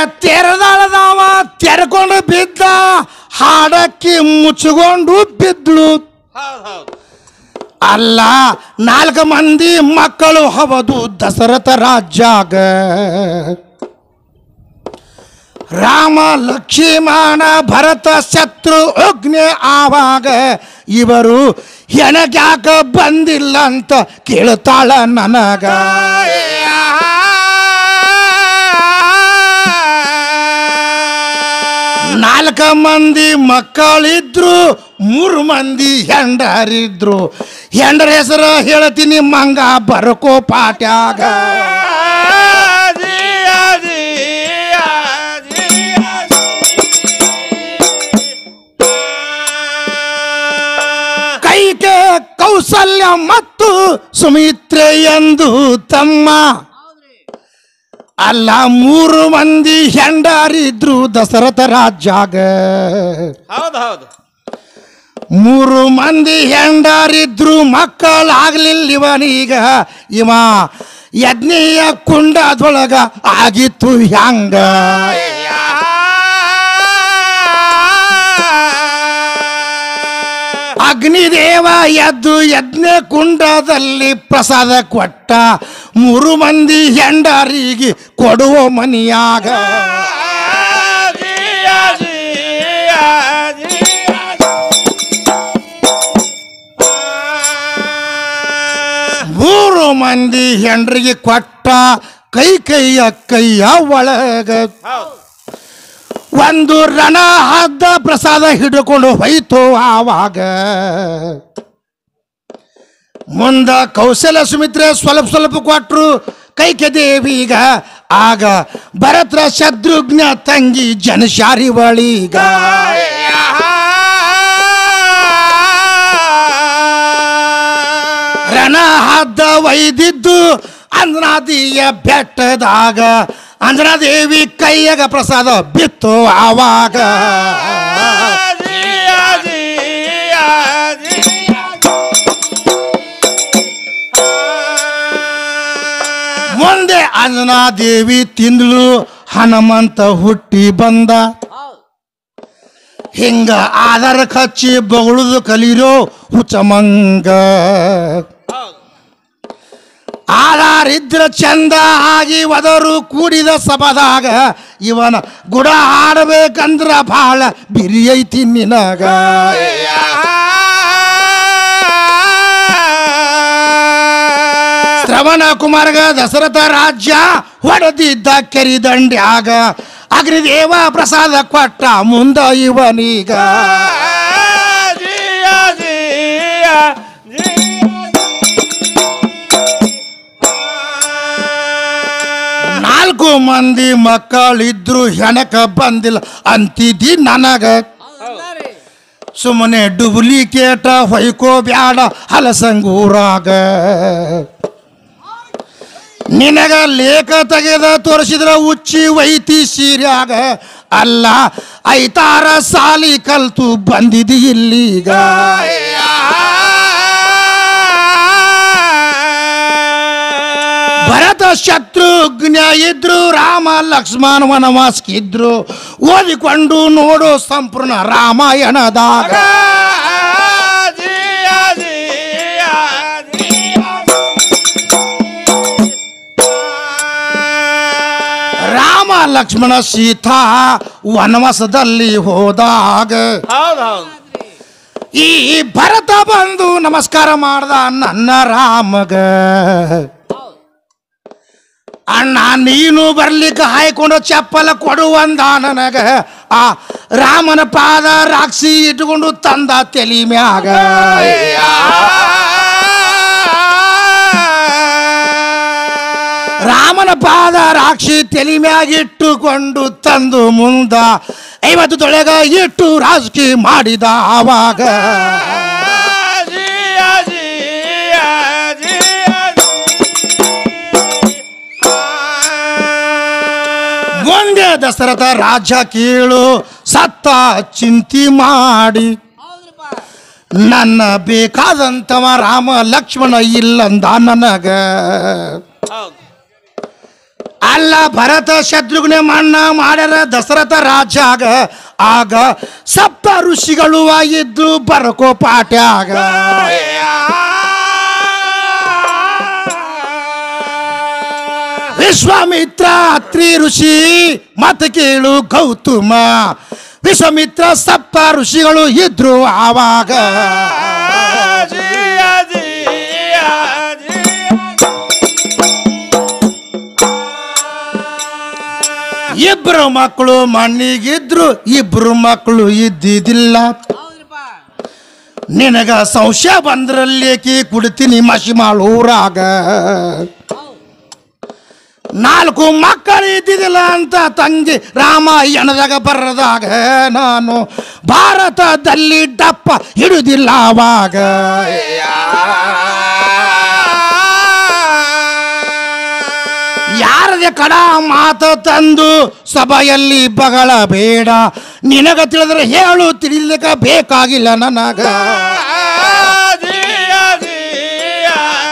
ತೆರೆದಾಳದವ ತೆರ್ಕೊಂಡು ಬಿದ್ದ ಹಾಡಕ್ಕಿ ಮುಚ್ಚಿಕೊಂಡು ಬಿದ್ಳು ಹೌದು ಹೌದು ಅಲ್ಲ ನಾಲ್ಕು ಮಂದಿ ಮಕ್ಕಳು ಹವದು ದಶರಥ ರಾಜ್ಯಾಗ ರಾಮ ಲಕ್ಷ್ಮಣ ಭರತ ಶತ್ರು ಅಗ್ನಿ ಆವಾಗ ಇವರು ಹೆಣಗ್ಯಾಕ ಬಂದಿಲ್ಲ ಅಂತ ಕೇಳ್ತಾಳ ನನಗ ನಾಲ್ಕ ಮಂದಿ ಮಕ್ಕಳಿದ್ರು ಮೂರು ಮಂದಿ ಹೆಂಡರಿದ್ರು ಹೆಂಡರ ಹೆಸರು ಹೇಳ್ತೀನಿ ಮಂಗ ಬರ್ಕೋ ಪಾಟ್ಯಾಗ ಕೈಗೆ ಕೌಸಲ್ಯ ಮತ್ತು ಸುಮಿತ್ರೆ ಎಂದು ತಮ್ಮ ಅಲ್ಲ ಮೂರು ಮಂದಿ ಹೆಂಡರಿದ್ರು ದಶರಥ ರಾಜ್ಯಾಗ ಹೌದು ಹೌದು ಮೂರು ಮಂದಿ ಹೆಂಡರಿದ್ರು ಮಕ್ಕಳಾಗ್ಲಿಲ್ಲ ಇವನೀಗ ಇವ ಯಜ್ಞೀಯ ಕುಂಡದೊಳಗ ಆಗಿತ್ತು ಹ್ಯಾಂಗ ಅಗ್ನಿದೇವ ಎದ್ದು ಯಜ್ಞ ಕುಂಡದಲ್ಲಿ ಪ್ರಸಾದ ಕೊಟ್ಟ ಮೂರು ಮಂದಿ ಹೆಂಡರಿಗೆ ಕೊಡುವ ಮನಿಯಾಗ ಮೂರು ಮಂದಿ ಹೆಂಡ್ರಿಗೆ ಕೊಟ್ಟ ಕೈ ಕೈಯ ಕೈಯ ಒಳಗ ಒಂದು ರಣ ಹದ್ದ ಪ್ರಸಾದ ಹಿಡ್ಕೊಂಡು ಹೋಯ್ತು ಆವಾಗ ಮುಂದ ಕೌಶಲ ಸುಮಿತ್ರೆ ಸ್ವಲ್ಪ ಸ್ವಲ್ಪ ಕೊಟ್ರು ಕೈಕೆ ದೇವಿಗ ಆಗ ಭರತ್ರ ಶತ್ರುಘ್ನ ತಂಗಿ ಜನಶಾರಿ ಬಳಿಗ ರಣ ಹದ್ದ ಒಯ್ದಿದ್ದು ಅಂಜನಾದಿಯ ಬೆಟ್ಟದಾಗ ಅಂಜನಾದೇವಿ ಕೈಯಾಗ ಪ್ರಸಾದ ಬಿತ್ತು ಆವಾಗ ಮುಂದೆ ಅಂಜನಾದೇವಿ ತಿಂದಳು ಹನುಮಂತ ಹುಟ್ಟಿ ಬಂದ ಹಿಂಗ ಆಧಾರ ಕಚ್ಚಿ ಬೊಗಳುದು ಕಲಿರೋ ಹುಚ್ಚಮಂಗ ಆಧಾರ ಇದ್ರ ಚಂದ ಆಗಿ ಒದರು ಕೂಡಿದ ಸಭದಾಗ ಇವನ ಗುಡ ಹಾಡಬೇಕಂದ್ರ ಭಾಳ ಬಿರಿ ಐತಿ ನಿನಗ ಶ್ರವಣ ಕುಮಾರ್ಗ ದಶರಥ ರಾಜ್ಯ ಹೊಡೆದಿದ್ದ ಕೆರಿದಂಡ್ಯಾಗ ಅಗ್ನಿದೇವ ಪ್ರಸಾದ ಕೊಟ್ಟ ಮುಂದ ಇವನೀಗ ನಾಲ್ಕು ಮಂದಿ ಮಕ್ಕಳಿದ್ರು ಹೆಣಕ ಬಂದಿಲ್ಲ ಅಂತಿದ್ದಿ ನನಗ ಸುಮ್ಮನೆ ಡುಪ್ಲಿಕೇಟ ಹೊಯ್ಕೋ ಬ್ಯಾಡ ಹಲಸಂಗೂರಾಗ ನಿನಗ ಲೇಖ ತೆಗೆದ ತೋರಿಸಿದ್ರ ಉಚ್ಚಿ ವೈತಿ ಸೀರ್ಯಾಗ ಅಲ್ಲ ಐತಾರ ಸಾಲಿ ಕಲ್ತು ಬಂದಿದಿ ಇಲ್ಲೀಗ ಭರತ ಶತ್ರುಘ್ನ ಇದ್ರು ರಾಮ ಲಕ್ಷ್ಮಣ ವನವಾಸಕ್ಕಿದ್ರು ಓದಿಕೊಂಡು ನೋಡು ಸಂಪೂರ್ಣ ರಾಮಾಯಣದಾಗ ರಾಮ ಲಕ್ಷ್ಮಣ ಸೀತಾ ವನವಾಸದಲ್ಲಿ ಹೋದಾಗ ಹೌದು ಹೌದು ಈ ಭರತ ಬಂದು ನಮಸ್ಕಾರ ಮಾಡ್ದ ನನ್ನ ರಾಮಗ ಅಣ್ಣ ನೀನು ಬರ್ಲಿಕ್ಕೆ ಹಾಯ್ಕೊಂಡು ಚಪ್ಪಲ ಕೊಡುವಂದ ನನಗ ಆ ರಾಮನ ಪಾದ ರಾಕ್ಷಿ ಇಟ್ಕೊಂಡು ತಂದ ತಲಿ ಮ್ಯಾಗ ರಾಮನ ಪಾದ ರಾಕ್ಷಿ ತಲಿ ಮ್ಯಾಗ ಇಟ್ಟುಕೊಂಡು ತಂದು ಮುಂದ ಐವತ್ತು ತೊಳೆಗ ಇಟ್ಟು ರಾಜಕೀಯ ಮಾಡಿದ ಆವಾಗ ಮುಂದೆ ದಶರಥ ರಾಜ ಕೇಳು ಸತ್ತ ಚಿಂತಿ ಮಾಡಿ ನನ್ನ ಬೇಕಾದಂತವ ರಾಮ ಲಕ್ಷ್ಮಣ ಇಲ್ಲಂದ ನನಗ ಹೌದು ಅಲ್ಲ ಭರತ ಶತ್ರುಘ್ನ ಮಣ್ಣ ಮಾಡ್ಯಾರ ದಶರಥ ರಾಜಾಗ ಆಗ ಸಪ್ತ ಋಷಿಗಳು ಆಗಿದ್ದು ಬರಕೋ ಪಾಟ್ಯಾಗ ವಿಶ್ವಾಮಿತ್ರ ಅತ್ರಿ ಋಷಿ ಮತ ಕೇಳು ಗೌತಮ ವಿಶ್ವಾಮಿತ್ರ ಸಪ್ತ ಋಷಿಗಳು ಇದ್ರು ಆವಾಗ ಜಿಯ ಜಿಯ ಇಬ್ರು ಮಕ್ಕಳು ಮಣ್ಣಿಗಿದ್ರು ಇಬ್ರು ಮಕ್ಕಳು ಇದ್ದಿದ್ದಿಲ್ಲ ನಿನಗ ಸಂಶಯ ಬಂದ್ರಲ್ಲೇಕಿ ಕುಡ್ತೀನಿ ಮಸಿ ಊರಾಗ ನಾಲ್ಕು ಮಕ್ಕಳು ಇದ್ದಿದ್ದಿಲ್ಲ ಅಂತ ತಂಗಿ ರಾಮಾಯಣದಾಗ ಬರದಾಗ ನಾನು ಭಾರತದಲ್ಲಿ ಡಪ್ಪ ಹಿಡುದಿಲ್ಲ ಅವಾಗ ಯಾರದೆ ಕಡ ಮಾತ ತಂದು ಸಭೆಯಲ್ಲಿ ಬಗಳ ಬೇಡ ನಿನಗ ತಿಳಿದ್ರೆ ಹೇಳು ತಿಳಿಲಿಕ್ಕ ಬೇಕಾಗಿಲ್ಲ ನನಗ ಜಿಯ ಜಿಯ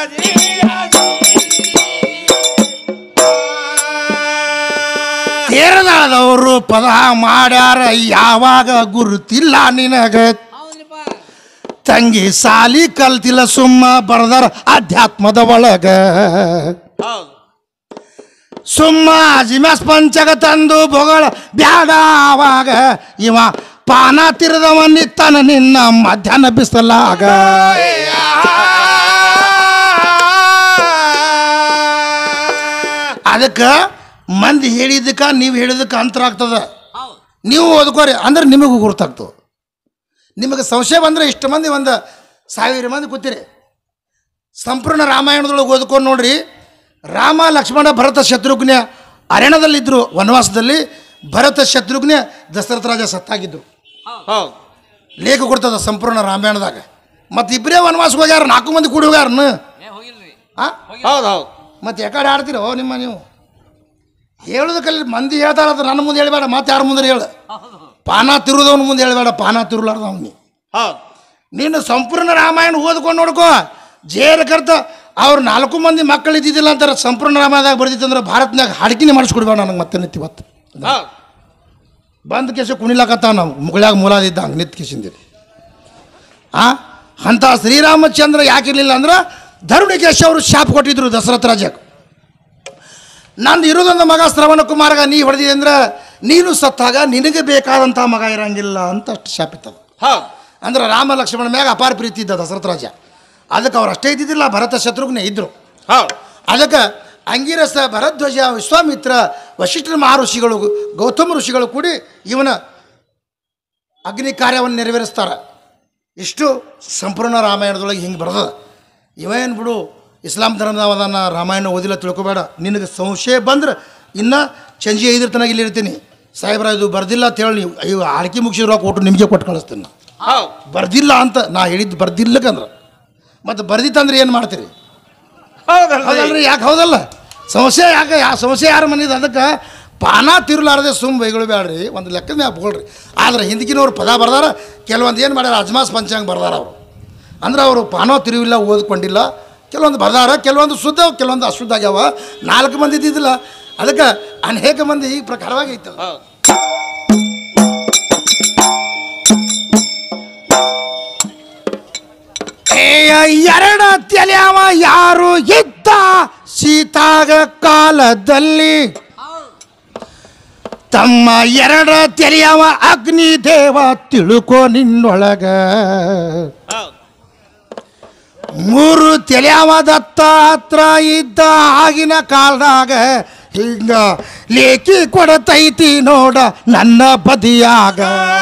ತೀರದವರು ಪದ ಮಾಡ್ಯಾರ ಯಾವಾಗ ಗುರುತಿಲ್ಲ ನಿನಗ ತಂಗಿ ಸಾಲಿ ಕಲ್ತಿಲ್ಲ ಸುಮ್ಮ ಬರ್ದಾರ ಅಧ್ಯಾತ್ಮದ ಒಳಗ ಹೌದು ಸುಮ್ಮ ಅಜಿಮಾಸ್ ಪಂಚಗ ತಂದು ಬೊಗಳ ಬ್ಯಾಡ ಆವಾಗ ಇವ ಪಾನ ತಿರದವ ನಿತ್ತನ ನಿನ್ನ ಮಧ್ಯಾಹ್ನ ಬಿಸಲಾಗ ಅದಕ್ಕೆ ಮಂದಿ ಹೇಳಿದ್ದಕ್ಕ ನೀವು ಹೇಳಿದಕ್ಕೆ ಅಂತರ ಆಗ್ತದ ನೀವು ಓದ್ಕೋರಿ ಅಂದ್ರೆ ನಿಮಗೂ ಗುರ್ತಾಗ್ತದೆ ನಿಮಗೆ ಸಂಶಯ ಬಂದರೆ ಇಷ್ಟು ಮಂದಿ ಒಂದು ಸಾವಿರ ಮಂದಿ ಕೂತಿರಿ ಸಂಪೂರ್ಣ ರಾಮಾಯಣದೊಳಗೆ ಓದ್ಕೊಂಡು ನೋಡ್ರಿ ರಾಮ ಲಕ್ಷ್ಮಣ ಭರತ ಶತ್ರುಘ್ನ ಅರಣ್ಯದಲ್ಲಿದ್ದರು ವನವಾಸದಲ್ಲಿ ಭರತ ಶತ್ರುಘ್ನ ದಶರಥ ರಾಜ ಸತ್ತಾಗಿದ್ದರು ಹೌದು ಲೇಖ ಕೊಡ್ತದ ಸಂಪೂರ್ಣ ರಾಮಾಯಣದಾಗ ಮತ್ತು ಇಬ್ಬರೇ ವನವಾಸಕ್ಕೆ ಹೋಗ್ಯಾರ ನಾಲ್ಕು ಮಂದಿ ಕೂಡಿ ಹೋಗ್ಯಾರನ ಆ ಹೌದು ಹೌದು ಮತ್ತೆ ಯಾಕಡೆ ಆಡ್ತೀರೋ ನಿಮ್ಮ ನೀವು ಹೇಳೋದಕ್ಕಲ್ಲಿ ಮಂದಿ ಹೇಳ್ತಾರ ಅದು ನನ್ನ ಮುಂದೆ ಹೇಳಬೇಡ ಮತ್ತೆ ಯಾರ ಮುಂದೆ ಹೇಳು ಪಾನ ತಿರುದವನ ಮುಂದೆ ಹೇಳಬೇಡ ಪಾನ ತಿರುಲಾರ್ದವ್ನಿ ಹೌದು ನೀನು ಸಂಪೂರ್ಣ ರಾಮಾಯಣ ಓದ್ಕೊಂಡು ನೋಡ್ಕೋ ಜೇರ ಕರ್ತ ಅವ್ರು ನಾಲ್ಕು ಮಂದಿ ಮಕ್ಕಳು ಇದ್ದಿದ್ದಿಲ್ಲ ಅಂತಾರೆ ಸಂಪೂರ್ಣ ರಾಮಾಯಣದಾಗ ಬರ್ದಿತ್ತಂದ್ರೆ ಭಾರತನಾಗ ಹಾಡ್ಕಿನೇ ಮಾಡಿಸ್ಕೊಡ್ಬೇಡ ನನಗೆ ಮತ್ತೆ ನಿಂತು ಇವತ್ತು ಹೌದು ಬಂದ ಕೇಸ ಕುಣಿಲಾಕತ್ತ ನಾವು ಮುಗಳಾಗ ಮೂಲಾದಿದ್ದ ಹಂಗೆ ನಿಂತು ಕೇಸಿಂದಿರಿ ಆ ಅಂಥ ಶ್ರೀರಾಮಚಂದ್ರ ಯಾಕಿರಲಿಲ್ಲ ಅಂದ್ರೆ ಧರುಣಿಕೇಶ ಅವರು ಶಾಪ್ ಕೊಟ್ಟಿದ್ರು ದಶರಥ ರಾಜಕ್ಕೆ ನಂದು ಇರೋದೊಂದು ಮಗ ಶ್ರವಣ ಕುಮಾರ್ಗ ನೀ ಹೊಡೆದಿದೆ ಅಂದ್ರೆ ನೀನು ಸತ್ತಾಗ ನಿನಗೆ ಬೇಕಾದಂಥ ಮಗ ಇರಂಗಿಲ್ಲ ಅಂತ ಅಷ್ಟು ಶಾಪ್ ಇತ್ತದ ಹೌದು ಅಂದ್ರೆ ರಾಮ ಲಕ್ಷ್ಮಣ ಮ್ಯಾಗ ಅಪಾರ ಪ್ರೀತಿ ಇದ್ದ ದಶರಥ ರಾಜ ಅದಕ್ಕೆ ಅವ್ರು ಅಷ್ಟೇ ಇದ್ದಿದ್ದಿಲ್ಲ ಭರತ ಶತ್ರುಘ್ನ ಇದ್ದರು ಹೌದು ಅದಕ್ಕೆ ಅಂಗಿರಸ ಭರಧ್ವಜ ವಿಶ್ವಾಮಿತ್ರ ವಶಿಷ್ಠ ಮಹರ್ಷಿಗಳು ಗೌತಮ ಋಷಿಗಳು ಕೂಡಿ ಇವನ ಅಗ್ನಿ ಕಾರ್ಯವನ್ನು ನೆರವೇರಿಸ್ತಾರೆ ಇಷ್ಟು ಸಂಪೂರ್ಣ ರಾಮಾಯಣದೊಳಗೆ ಹಿಂಗೆ ಬರ್ತದೆ ಇವೇನು ಬಿಡು ಇಸ್ಲಾಂ ಧರ್ಮದವದನ್ನ ರಾಮಾಯಣ ಓದಿಲ್ಲ ತಿಳ್ಕೊಬೇಡ ನಿನಗೆ ಸಂಶಯ ಬಂದ್ರೆ ಇನ್ನು ಸಂಜೆ ಐದರ ತನಕ ಇಲ್ಲಿ ಇರ್ತೀನಿ ಸಾಹೇಬ್ರ ಇದು ಬರ್ದಿಲ್ಲ ಅಂತ ಹೇಳಿ ನೀವು ಅಯ್ಯೋ ಆಳ್ಕೆ ಮುಗಿಸಿರೋ ಕೊಟ್ಟು ನಿಮಗೆ ಕೊಟ್ಟು ಕಳಿಸ್ತೀನಿ ನಾ ಹೌದು ಬರ್ದಿಲ್ಲ ಅಂತ ನಾ ಹೇಳಿದ್ದು ಬರ್ದಿಲ್ಲಕಂದ್ರೆ ಮತ್ತು ಬರ್ದಿತ್ತಂದ್ರೆ ಏನು ಮಾಡ್ತೀರಿ ಹೌದಲ್ರಿ ಹೌದಲ್ರಿ ಯಾಕೆ ಹೌದಲ್ಲ ಸಮಸ್ಯೆ ಯಾಕೆ ಯಾ ಸಮಸ್ಯೆ ಯಾರು ಮನಿದ ಅದಕ್ಕೆ ಪಾನ ತಿರುಲಾರದೆ ಸುಮ್ ಬೈಗಳು ಬೇಡ್ರಿ ಒಂದು ಲೆಕ್ಕದ ಮ್ಯಾಗ ಹೋಗ್ರಿ ಆದ್ರೆ ಹಿಂದಕಿನವ್ರು ಪದ ಬರ್ದಾರ ಕೆಲವೊಂದು ಏನು ಮಾಡ್ಯಾರ ಅಜ್ಮಾಸ್ ಪಂಚಾಂಗ ಬರ್ದಾರ ಅವರು ಅಂದ್ರೆ ಅವರು ಪಾನೋ ತಿರುವಿಲ್ಲ ಓದ್ಕೊಂಡಿಲ್ಲ ಕೆಲವೊಂದು ಬರ್ದಾರ ಕೆಲವೊಂದು ಶುದ್ಧ ಕೆಲವೊಂದು ಅಶುದ್ಧ ಆಗ್ಯಾವ ನಾಲ್ಕು ಮಂದಿ ಇದ್ದಿದ್ದಿಲ್ಲ ಅದಕ್ಕೆ ಅನೇಕ ಮಂದಿ ಈ ಪ್ರಕಾರವಾಗಿ ಐತೆ ಅದು. ಹೌದು ಏಯ ಎರಡ ತೆಲೆಯವ ಯಾರು ಇದ್ದ ಸೀತಾಗ ಕಾಲದಲ್ಲಿ ತಮ್ಮ ಎರಡ ತೆರೆಯವ ಅಗ್ನಿ ದೇವ ತಿಳುಕೋ ನಿನ್ನೊಳಗ ಹೌದು ಮೂರು ತೆಲೆಯವ ದತ್ತ ಹತ್ರ ಇದ್ದ ಆಗಿನ ಕಾಲದಾಗ ಹಿಂಗ ಲೇಖಿ ಕೊಡತೈತಿ ನೋಡ ನನ್ನ ಬದಿಯಾಗ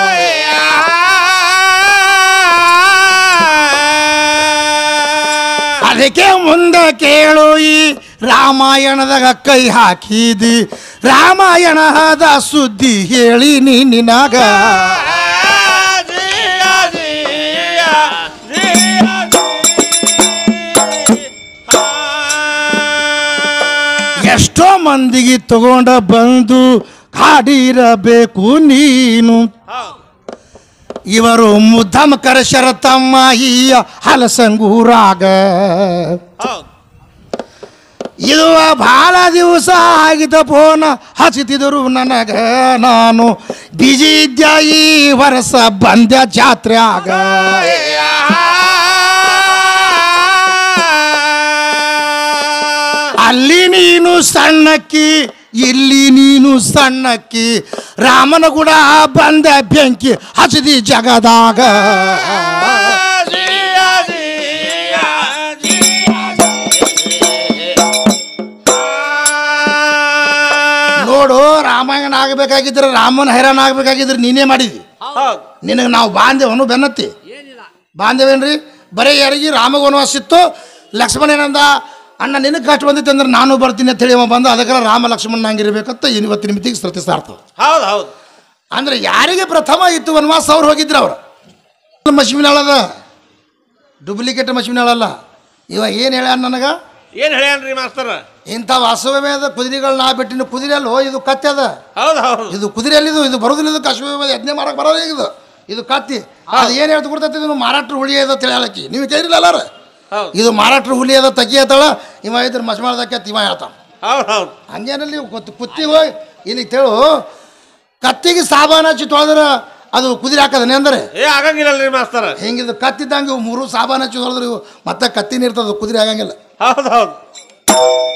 ಅದಕ್ಕೆ ಮುಂದೆ ಕೇಳು ಈ ರಾಮಾಯಣದಾಗ ಕೈ ಹಾಕಿದಿ ರಾಮಾಯಣದ ಸುದ್ದಿ ಹೇಳಿ ನೀ ನಿನಗ ಎಷ್ಟೋ ಮಂದಿಗೆ ತಗೊಂಡ ಬಂದು ಹಾಡಿರಬೇಕು ನೀನು ಇವರು ಮುದ್ದಮ ಕರೆಸರ ತಮ್ಮ ಈ ಹಲಸಂಗೂರಾಗ ಇದು ಬಹಳ ದಿವಸ ಆಗಿದ ಫೋನ್ ಹಚ್ಚಿತಿದ್ರು ನನಗ ನಾನು ಬಿಜಿ ಇದ್ದ ಈ ವರ್ಷ ಬಂದ ಜಾತ್ರ್ಯಾಗ ಅಲ್ಲಿ ನೀನು ಸಣ್ಣಕ್ಕಿ ಇಲ್ಲಿ ನೀನು ಸಣ್ಣಕ್ಕಿ ರಾಮನ ಗುಡ ಬಂದ ಬೆಂಕಿ ಹಚ್ಚದಿ ಜಗದಾಗ ನೋಡು ರಾಮಾಯಣ ಆಗಬೇಕಾಗಿದ್ರೆ ರಾಮನ ಹೈರಾಣ ಆಗಬೇಕಾಗಿದ್ರೆ ನೀನೇ ಮಾಡಿದಿ ಹೌದು ನಿನಗೆ ನಾವು ಬಾಂಧವನು ಬೆನ್ನತ್ತಿ ಬಾಂಧವೇನ್ರಿ ಬರೀ ಯಾರಿಗೆ ರಾಮಗ ವನವಾಸ ಇತ್ತು ಲಕ್ಷ್ಮಣ ಏನಂದ ಅಣ್ಣ ನಿನಗೆ ಕಷ್ಟ ಬಂದಿತ್ತು ಅಂದ್ರೆ ನಾನು ಬರ್ತೀನಿ ಅಂತ ಹೇಳಿ ಅವ ಬಂದ ಅದಕ್ಕೆ ರಾಮ ಲಕ್ಷ್ಮಣ ಹಂಗಿರ್ಬೇಕಂತ ಇವತ್ತಿನ ಮಿತಿಗೆ ಸೃಷ್ಟಿಸ್ತಾರ್ತದೆ ಹೌದು ಹೌದು ಅಂದ್ರೆ ಯಾರಿಗೆ ಪ್ರಥಮ ಇತ್ತು ವನವಾಸ ಅವ್ರು ಹೋಗಿದ್ರು ಅವ್ರು ಮಶ್ಮಿನಾಳದ ಡೂಪ್ಲಿಕೇಟ್ ಮಶ್ಮಿನಾಳಲ್ಲ ಇವ ಏನು ಹೇಳ್ಯಾನ ನನಗೆ ಏನ್ ಹೇಳ್ಯಾನ್ರಿ ಮಾಸ್ತರ ಇಂಥ ವಾಸವಮೇದ ಕುದುರೆಗಳು ನಾ ಬಿಟ್ಟಿನ ಕುದುರೆ ಅಲ್ಲೋ ಇದು ಕತ್ತೆ ಅದ ಹೌದು ಹೌದು ಇದು ಕುದುರೆ ಅಲ್ಲಿದು ಇದು ಬರೋದಿಲ್ಲ ಇದು ಅಶ್ವಮೇಧ ಯಜ್ಞ ಮಾಡಕ್ಕೆ ಬರೋದೇ ಇದು ಇದು ಕತ್ತಿ ಅದು ಏನು ಹೇಳ್ತು ಕೊಡ್ತೈತಿ ಇದು ಮಾರಾಟ್ರ ಹುಳಿ ಅದ ತಿಳಿಯಾಳಕ್ಕಿ ನೀವು ಕೇಳಿಲ್ಲ ಅಲ್ಲಾರ ಹೌದು ಇದು ಮಾರಾಟ್ರ ಹುಲಿ ಅದ ತಗಿ ಹೇಳ್ತಾಳ ಇವ ಇದ್ರ ಮಶ್ಮಾಳದಕ್ಕೆ ಇವ ಹೇಳ್ತಾನ ಹೌದು ಹೌದು ಹಂಗೇನಲ್ಲಿ ಕುತ್ ಕುತ್ತಿ ಹೋಗಿ ಇಲ್ಲಿ ತೇಳು ಕತ್ತಿಗೆ ಸಾಬಾನು ಹಚ್ಚಿ ತೊಳೆದ್ರೆ ಅದು ಕುದುರೆ ಹಾಕದನೆ ಅಂದರೆ ಏ ಆಗಂಗಿಲ್ಲಲ್ರಿ ಮಾಸ್ತರ ಹೆಂಗಿದು ಕತ್ತಿದ್ದಂಗೆ ಇವು ಮೂರು ಸಾಬಾನು ಹಚ್ಚಿ ತೊಳೆದ್ರೆ ಇವು ಮತ್ತೆ ಕತ್ತಿನ ಇರ್ತದೆ ಕುದುರೆ ಆಗಂಗಿಲ್ಲ ಹೌದು ಹೌದು